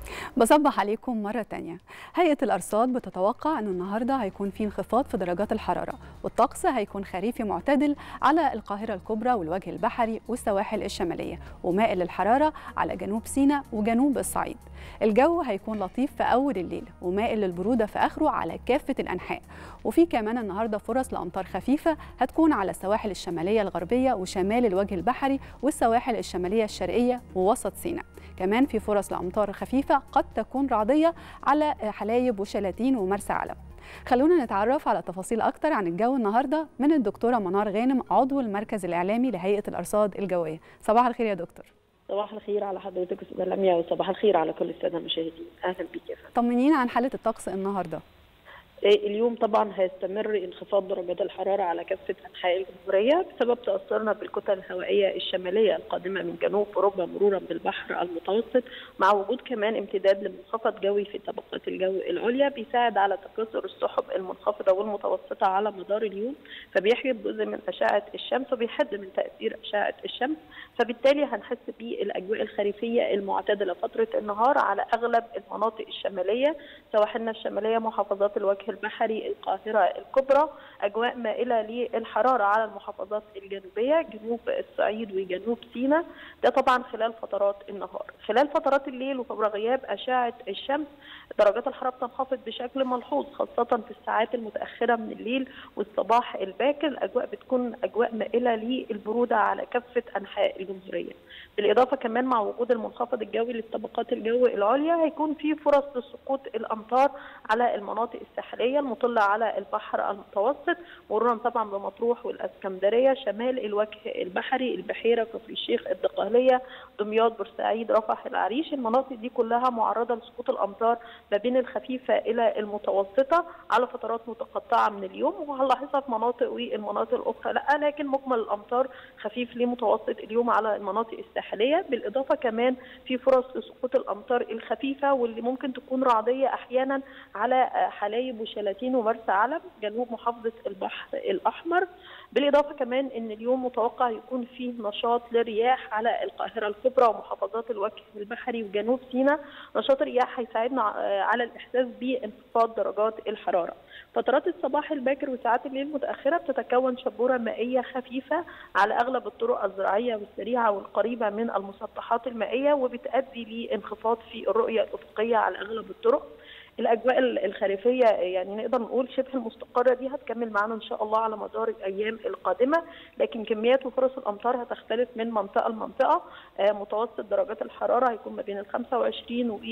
بصبح عليكم مرة تانية هيئة الأرصاد بتتوقع أنه النهاردة هيكون في انخفاض في درجات الحرارة والطقس هيكون خريفي معتدل على القاهرة الكبرى والوجه البحري والسواحل الشمالية ومائل للحرارة على جنوب سيناء وجنوب الصعيد الجو هيكون لطيف في أول الليل ومائل للبرودة في آخره على كافة الأنحاء وفي كمان النهاردة فرص لأمطار خفيفة هتكون على السواحل الشمالية الغربية وشمال الوجه البحري والسواحل الشمالية الشرقية ووسط سيناء كمان في فرص لأمطار خفيفة قد تكون رعدية على حلايب وشلاتين ومرسى علم خلونا نتعرف على تفاصيل أكتر عن الجو النهاردة من الدكتورة منار غانم عضو المركز الإعلامي لهيئة الأرصاد الجوية صباح الخير يا دكتور صباح الخير على حضرتك استاذه لميا وصباح الخير على كل الساده المشاهدين اهلا بيك يا فندم طمنينا عن حالة الطقس النهاردة اليوم طبعا هيستمر انخفاض درجات الحراره على كافه انحاء الجمهوريه بسبب تاثرنا بالكتل الهوائيه الشماليه القادمه من جنوب اوروبا مرورا بالبحر المتوسط مع وجود كمان امتداد لمنخفض جوي في طبقات الجو العليا بيساعد على تكاثر السحب المنخفضه والمتوسطه على مدار اليوم فبيحجب جزء من اشعه الشمس وبيحد من تاثير اشعه الشمس فبالتالي هنحس بالاجواء الخريفيه المعتدله فتره النهار على اغلب المناطق الشماليه سواحلنا الشماليه محافظات الوجه البحري القاهرة الكبرى أجواء مائلة للحرارة على المحافظات الجنوبية جنوب الصعيد وجنوب سيناء ده طبعا خلال فترات النهار خلال فترات الليل وفور غياب أشعة الشمس درجات الحرارة بتنخفض بشكل ملحوظ خاصة في الساعات المتأخرة من الليل والصباح الباكر الأجواء بتكون أجواء مائلة للبرودة على كافة أنحاء الجمهورية بالإضافة كمان مع وجود المنخفض الجوي للطبقات الجو العليا هيكون في فرص لسقوط الأمطار على المناطق الساحلية المطلة على البحر المتوسط مرورا طبعا بمطروح والاسكندريه شمال الوجه البحري البحيره كفر الشيخ الدقهليه دمياط بورسعيد رفح العريش المناطق دي كلها معرضه لسقوط الامطار ما بين الخفيفه الى المتوسطه على فترات متقطعه من اليوم وهنلاحظها في مناطق والمناطق الاخرى لا لكن مجمل الامطار خفيف لمتوسط اليوم على المناطق الساحليه بالاضافه كمان في فرص لسقوط الامطار الخفيفه واللي ممكن تكون رعديه احيانا على حلايب وشلاتين ومرسى علم جنوب محافظه البحر الاحمر بالاضافه كمان ان اليوم متوقع يكون فيه نشاط للرياح على القاهره الكبرى ومحافظات الوجه البحري وجنوب سيناء نشاط الرياح هيساعدنا على الاحساس بانخفاض درجات الحراره فترات الصباح الباكر وساعات الليل المتاخره بتتكون شبوره مائيه خفيفه على اغلب الطرق الزراعيه والسريعه والقريبه من المسطحات المائيه وبتؤدي لانخفاض في الرؤيه الافقيه على اغلب الطرق الاجواء الخريفيه يعني نقدر نقول شبه المستقره دي هتكمل معانا ان شاء الله على مدار الايام القادمه لكن كميات وفرص الامطار هتختلف من منطقه لمنطقه متوسط درجات الحراره هيكون ما بين ال 25 و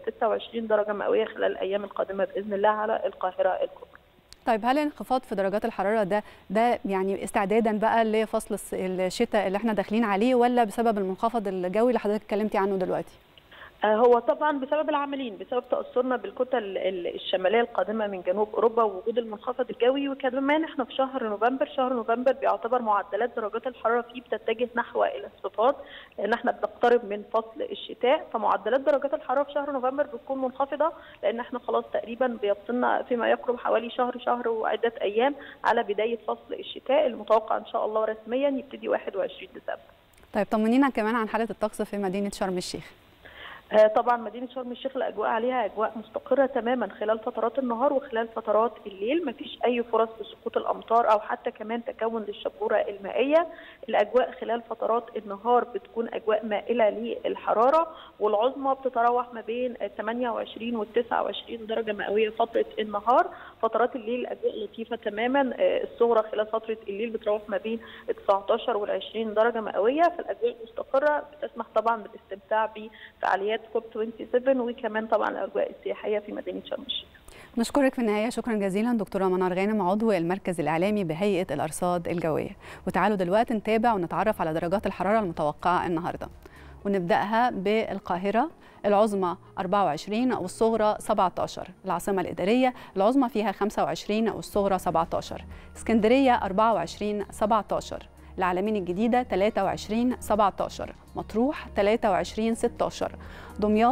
26 درجه مئويه خلال الايام القادمه باذن الله على القاهره الكبرى. طيب هل الانخفاض في درجات الحراره ده ده يعني استعدادا بقى لفصل الشتاء اللي احنا داخلين عليه ولا بسبب المنخفض الجوي اللي حضرتك اتكلمتي عنه دلوقتي؟ هو طبعا بسبب العاملين بسبب تاثرنا بالكتل الشماليه القادمه من جنوب اوروبا ووجود المنخفض الجوي وكمان احنا في شهر نوفمبر شهر نوفمبر بيعتبر معدلات درجات الحراره فيه بتتجه نحو الانخفاض لان احنا بنقترب من فصل الشتاء فمعدلات درجات الحراره في شهر نوفمبر بتكون منخفضه لان احنا خلاص تقريبا بيفصلنا فيما يقرب حوالي شهر شهر وعده ايام على بدايه فصل الشتاء المتوقع ان شاء الله رسميا يبتدي 21 ديسمبر. طيب طمنينا كمان عن حاله الطقس في مدينه شرم الشيخ. طبعا مدينه شرم الشيخ الاجواء عليها اجواء مستقره تماما خلال فترات النهار وخلال فترات الليل ما فيش اي فرص لسقوط الامطار او حتى كمان تكون للشبوره المائيه الاجواء خلال فترات النهار بتكون اجواء مائله للحراره والعظمى بتتراوح ما بين 28 و 29 درجه مئويه فتره النهار فترات الليل اجواء لطيفه تماما الصغرى خلال فتره الليل بتتراوح ما بين 19 وال 20 درجه مئويه فالاجواء مستقره بتسمح طبعا بالاستمتاع بفعاليات كوب 27 وكمان طبعا الاجواء السياحيه في مدينه شرم الشيخ. نشكرك في النهايه شكرا جزيلا دكتوره منار غانم عضو المركز الاعلامي بهيئه الارصاد الجويه وتعالوا دلوقتي نتابع ونتعرف على درجات الحراره المتوقعه النهارده ونبداها بالقاهره العظمى 24 والصغرى 17 العاصمه الاداريه العظمى فيها 25 والصغرى 17 اسكندريه 24 17 العالمين الجديدة 23 17 مطروح 23 16 دمياط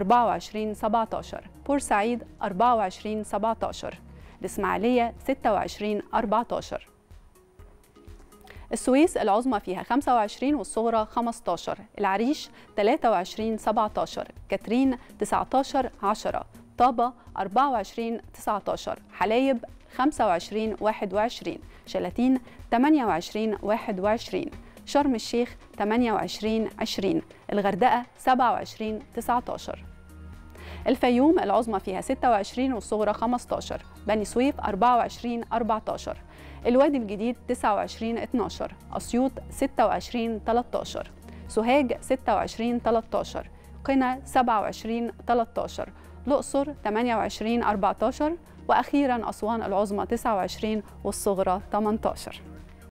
24 17 بورسعيد 24 17 الإسماعيلية 26 14 السويس العظمى فيها 25 والصغرى 15 العريش 23 17 كاترين 19 10 طابة 24 19 حلايب 25 21 شلاتين 28 21 شرم الشيخ 28 20 الغردقة 27 19 الفيوم العظمى فيها 26 والصغرى 15 بني سويف 24 14 الوادي الجديد 29 12 أسيوط 26 13 سوهاج 26 13 قنا 27 13 الأقصر 28 14 وأخيرا أسوان العظمى 29 والصغرى 18